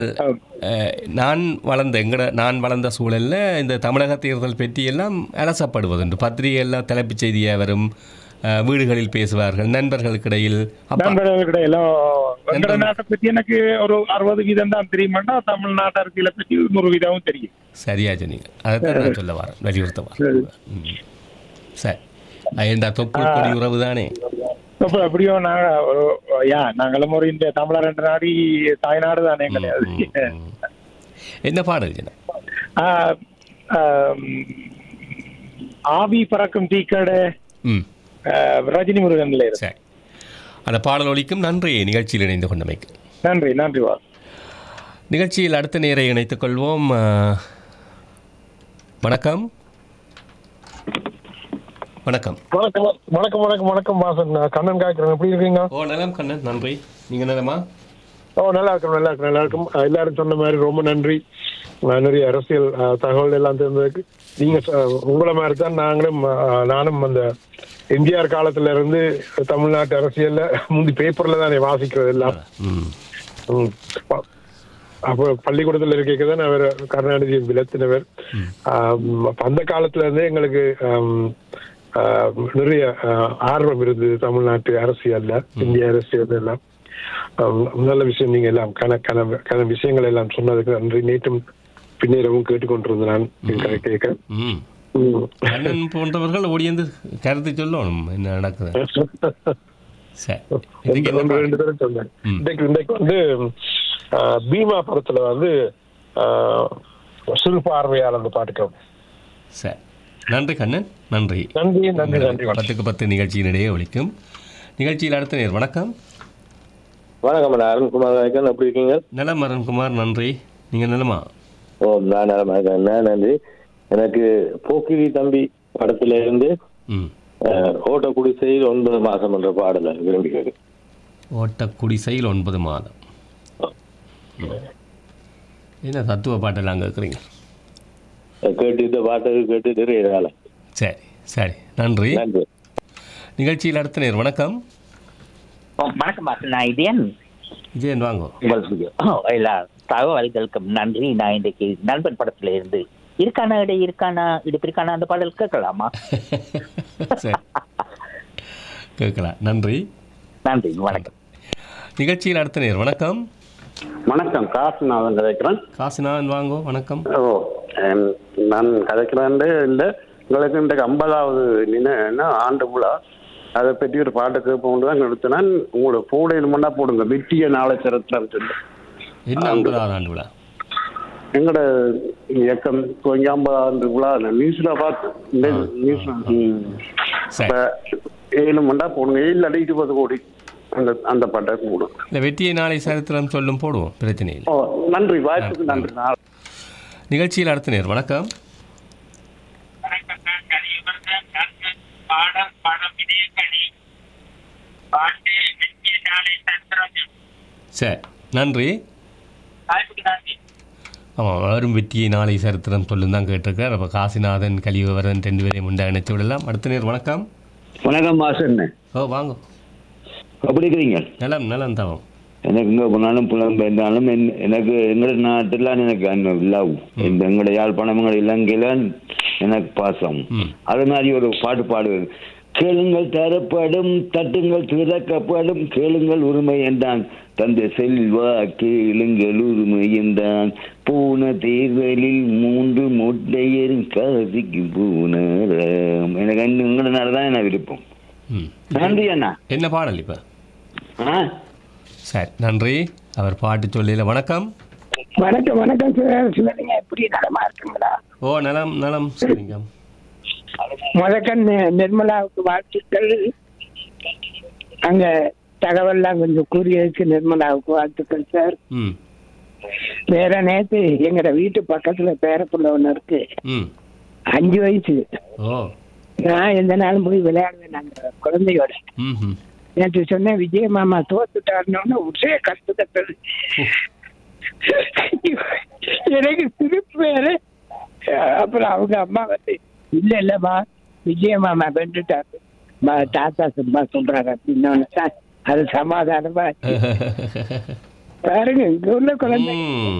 அஹ், நான் வளர்ந்த எங்கட நான் வளர்ந்த சூழலில் இந்த தமிழக தேர்தல் பற்றி எல்லாம் அலசப்படுவதுண்டு பத்திரிகையெல்லாம் தலைப்புச் செய்தியாக வரும் அஹ், வீடுகளில் பேசுவார்கள் நண்பர்களுக்கிடையில் அப்பா நண்பர்கள்கிட்ட எல்லாம் எங்கட நாட்டை பத்தி எனக்கு ஒரு அறுபது வீதம் தான் தெரியுமாண்டா தமிழ்நாட்டு அரசியலை பத்தி நூறு வீதமும் தெரியும் சரியா சொன்னீங்க அதைத்தான் நான் சொல்ல வரேன் வலியுறுத்த வரேன் ம். சரி ஏண்டா தொப்புள் கொடி உறவு தானே அப்ப எப்படியோ நாங்க ஒரு யா நாங்களும் ஒரு இந்த தமிழர் என்ற நாடி தாய்நாடு தானே கிடையாது ம். என்ன பாடல் ஜனா ஆ, ஆம், ஆவி பறக்கும் டீக்கடை ம் ஆ, ரஜினி முருகன்ல இருக்கு சரி அந்த பாடல் ஒலிக்கும் நன்றி நிகழ்ச்சியில் இணைந்து கொண்டமைக்கு நன்றி நன்றி வா நிகழ்ச்சியில் அடுத்த நேரை இணைத்துக் கொள்வோம் அஹ், வணக்கம் வணக்கம் வணக்கம் வணக்கம் வணக்கம் வணக்கம் வாசன் நான் கண்ணன் காய்க்கிறேன் எப்படி இருக்கீங்க ஓ நலம் கண்ணன் நன்றி நீங்கள் நலமா ஓ நல்லா இருக்கும் நல்லா இருக்கும் நல்லா இருக்கும் அஹ் எல்லாரும் சொன்ன மாதிரி ரொம்ப நன்றி அஹ் நிறைய அரசியல் அஹ், தகவல் எல்லாம் தெரிஞ்சதுக்கு நீங்க சொ- உங்களை மாதிரி தான் நாங்களும் அஹ், நானும் அந்த எம்ஜிஆர் காலத்துல இருந்து தமிழ்நாட்டு அரசியல்ல முந்தி பேப்பர்ல தானே வாசிக்கிறது எல்லாம் ம் ம். ப- அப்போ பள்ளிக்கூடத்துல இருக்க தான் அவர் கருணாநிதி விளத்தினவர் ஆம், அப்ப அந்த காலத்துல இருந்தே எங்களுக்கு ஆம், ஆம், நிறைய ஆ, ஆர்வம் இருந்தது தமிழ்நாட்டு அரசியல்ல இந்திய அரசியல் எல்லாம் ஆம், நல்ல விஷயம் நீங்க எல்லாம் கன கன கன விஷயங்கள் எல்லாம் சொன்னதுக்கு நன்றி நேற்றும் பின்னேறவும் கேட்டுக்கொண்டிருந்தேன் நான் என் கதை கேட்க ம் ம். கண்ணன் போன்றவர்கள் ஓடியந்து கருத்து சொல்லணும் என்ன நடக்குது சரி இதுக்கு என்ன ஒன்று பாடல்? ரெண்டு பேரும் சொன்னேன் ம். இன்னைக்கு இன்னைக்கு வந்து ஆ, பீமா படத்துல வந்து ஆ, சிறு பார்வையால் அந்த பாட்டுக்கு சரி நன்றி கண்ணன் நன்றி நன்றி நன்றி நன்றி வணக்கம் பத்துக்கு பத்து நிகழ்ச்சியினிடையே ஒலிக்கும் நிகழ்ச்சியில் அடுத்த நேர் வணக்கம் வணக்கம் நான் அருண்குமார் நாயக்கன் எப்படி இருக்கீங்க நலம் அருண்குமார் நன்றி நீங்கள் நலமா ஓ நான் நலமா இருக்கேன் என்ன நன்றி எனக்கு போக்கிரி தம்பி படத்துல இருந்து ம் அஹ், ஓட்ட குடிசையில் ஒன்பது மாசம் என்ற பாடலை விரும்பி கேட்கு ஓட்ட குடிசையில் ஒன்பது மாதம் ம். என்ன தத்துவ பாட்டெல்லாம் கேட்குறீங்க கேட்டு இந்த பாட்டு கேட்டு நிறைய நாளா சரி சரி நன்றி நன்றி நிகழ்ச்சியில் அடுத்த நேர் வணக்கம் ஓ, வணக்கம் மாஸ்டர் நான் இதயன் இதே வாங்கோ உங்களுக்கு ஓ, எல்லா தகவல்களுக்கும் நன்றி நான் இன்றைக்கு நண்பன் படத்துல இருந்து இருக்கானா இடை இருக்கானா இடுப்பு இருக்கானா அந்த பாடல் கேட்கலாமா சரி கேட்கலாம் நன்றி நன்றி வணக்கம் நிகழ்ச்சியில் அடுத்த நேர் வணக்கம் வணக்கம் காசுநாதன் கதைக்கிறேன் காசிநாதன் வாங்கோ வணக்கம் ஓ எம், நான் கதைக்கிறேன் இல்லை உங்களுக்கு இன்றைக்கு ஐம்பதாவது நினை என்ன ஆண்டு விழா அதை பற்றி ஒரு பாட்டு கேட்போம் தான் எடுத்தினேன் உங்களோட பூடையில் மண்ணா போடுங்க வெட்டிய நாளை சிறத்தில் சொல்லி என்ன ஐம்பதாவது ஆண்டு விழா எங்களோட இயக்கம் கொஞ்ச ஐம்பதாவது விழா நியூஸ்ல பார்த்து இந்த நியூஸ்ல சரி இப்போ ஏழு மண்டா போடுங்க ஏழு அடி இருபது கோடி அந்த அந்த பாட்டை போடும் இந்த வெற்றியை நாளை சரித்திரம் சொல்லும் போடுவோம் பிரச்சனை இல்லை ஓ நன்றி வாய்ப்புக்கு நன்றி நான் நிகழ்ச்சியில் அடுத்த நேர் வணக்கம் பாடம் படம் இதே கனி பாட்டு வெற்றிய நாளை சந்திரம் சரி நன்றி ஆமாம் வரும் வெற்றியை நாளை சரித்திரம் சொல்லும் தான் கேட்டிருக்கார் அப்போ காசிநாதன் கலிவரன் ரெண்டு பேரையும் உண்டா இணைச்சு விடலாம் அடுத்த நேர் வணக்கம் வணக்கம் மாசன் ஓ வாங்க எப்படி இருக்கிறீங்க நலம் நலம் தவம் எனக்கு இங்கே போனாலும் புலம்பெயர்ந்தாலும் என்- எனக்கு எங்களோட நாட்டில் எனக்கு அந்த லவ் இந்த எங்களோட யாழ்ப்பாணம் எங்களோட இலங்கையில் எனக்கு பாசம் ம். அது மாதிரி ஒரு பாட்டு பாடுவது கேளுங்கள் தரப்படும் தட்டுங்கள் திறக்கப்படும் கேளுங்கள் உரிமை என்றான் தந்தை செல்வா கேளுங்கள் உரிமை என்றான் போன தேர்தலில் மூன்று முட்டையர் காசிக்கு போனாராம் எனக்கு அந்த உங்களோட நாடு தான் என்ன விருப்பம் ம் நன்றி அண்ணா என்ன பாடல் இப்போ ஆ சரி நன்றி அவர் பாட்டு சொல்லியில் வணக்கம் வணக்கம் வணக்கம் சார் சிவலிங்க எப்படி நலமா இருக்குங்களா ஓ நலம் நலம் சரிங்க முதக்கன் நிர்மலாவுக்கு வாழ்த்துக்கள் அங்க தகவல்லாம் கொஞ்சம் கூறியதுக்கு நிர்மலாவுக்கு வாழ்த்துக்கள் சார் ம் வேற நேத்து எங்கட வீட்டு பக்கத்துல பேரப்புள்ள ஒண்ணு இருக்கு ம் அஞ்சு வயசு ஓ நான் எந்த நாளும் போய் விளையாடுவேன் அந்த குழந்தையோட ம் ம் நேற்று சொன்னேன் விஜய மாமா தோத்துட்டாருன்னு ஒரே கத்து கத்துறது எனக்கு சிரிப்பு வேற அப்புறம் அவங்க அம்மா வந்து இல்ல இல்லம்மா விஜய மாமா வென்றுட்டாரு ம- தாத்தா சும்மா சொல்றாங்க அப்படின்னு அது சமாதானமா பாருங்க இங்க உள்ள குழந்தை ம்